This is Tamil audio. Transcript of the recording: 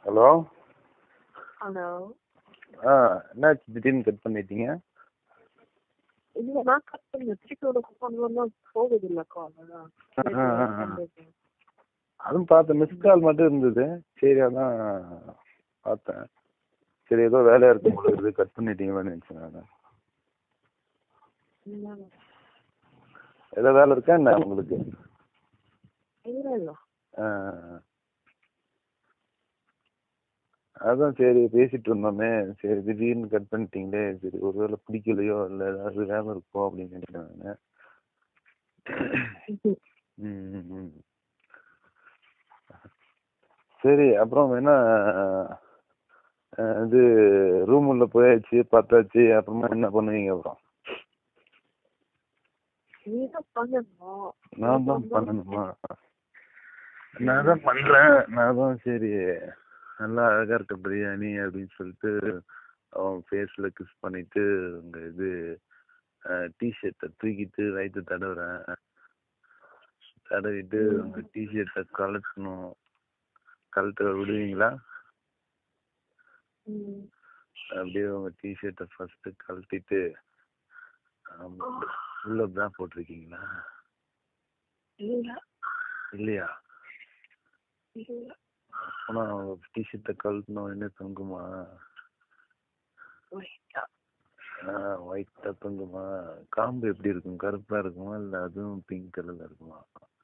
ஹலோ ஹலோ ஆ என்னாச்சு திடீர்னு கட் பண்ணிட்டீங்க இல்ல நான் கட் பண்ணேன் திருப்பி உனக்கு ஃபோன் பண்ணா போகுது இல்ல கால் அதான் ஆ, ஆ, ஆ. அதுவும் பார்த்தேன் மிஸ் கால் மட்டும் இருந்தது சரி அதான் பார்த்தேன் சரி ஏதோ வேலையா இருக்கும் போல இருக்குது கட் பண்ணிட்டீங்களோன்னு நினைச்சேன் நான் இல்ல ஏதோ வேலை இருக்கா என்ன உங்களுக்கு இல்ல இல்ல ஆ, ஆ. அதான் சரி பேசிட்டு இருந்தோமே சரி திடீர்னு கட் பண்ணிட்டீங்களே சரி ஒருவேளை பிடிக்கலையோ இல்லை ஏதாவது வேலை இருக்கோ அப்படின்னு நினைச்சேன் நான் ம், ம், ம். சரி அப்புறம் என்ன அஹ், இது ரூம் உள்ள போயாச்சு பார்த்தாச்சு அப்புறமா என்ன பண்ணுவீங்க அப்புறம் நீ தான் பண்ணணும் நான் தான் பண்ணணுமா நான் தான் பண்றேன் நான் தான் சரி நல்லா அழகா இருக்க பிரியாணி அப்படின்னு சொல்லிட்டு அவன் ஃபேஸ்ல கிஸ் பண்ணிட்டு உங்க இது டிஷர்ட்டை தூக்கிட்டு வயிற்று தடவுறேன் தடவிட்டு உங்க டிஷர்ட்டை கலட்டணும் கழட்ட விடுவீங்களா ம். அப்படியே உங்க டிஷர்ட்டை ஃபர்ஸ்ட் கழட்டிட்டு ஆமா, உள்ள பிரா போட்டிருக்கீங்களா இல்ல இல்லையா இல்ல ஆனா டிஷர்ட்டை கழட்டணும் என்ன தொங்குமா wait. ஒயிட்டா தொங்குமா காம்பு எப்படி இருக்கும் கருப்பா இருக்குமா இல்ல அதுவும் பிங்க் கலர்ல இருக்குமா